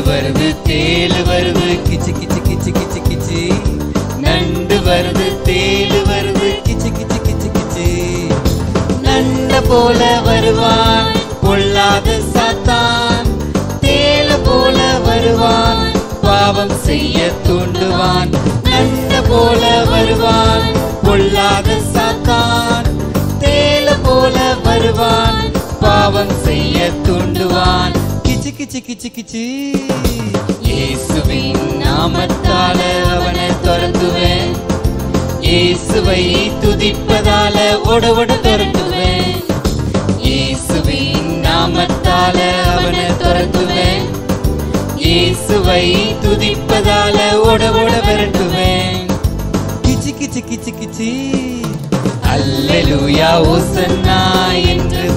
வருது தேளு வருது கிச்சு கிச்சு கிச்சு கிச்சு கிச்சு நண்டு வருது தேளு வருது கிச்சு கிச்சு கிச்சு கிச்சு நண்ட போல வருவான் பொல்லாத சாத்தான் தேளு போல வருவான் பாவம் செய்ய தூண்டுவான் நண்ட போல வருவான் பொல்லாத சாத்தான் தேளு போல வருவான் பாவம் செய்ய தூண்டுவான் கிச்சு கிச்சு கிச்சு கிச்சு இயேசுவின் நாமத்தால அவனை துரத்துவேன் இயேசுவை துதிப்பதால ஓட ஓட துரத்துவேன் இயேசுவின் நாமத்தால அவனை துரத்துவேன் இயேசுவை துதிப்பதால ஓட ஓட விரட்டுவேன் கிச்சு கிச்சு கிச்சு கிச்சு அல்லேலூயா ஓசன்னா என்று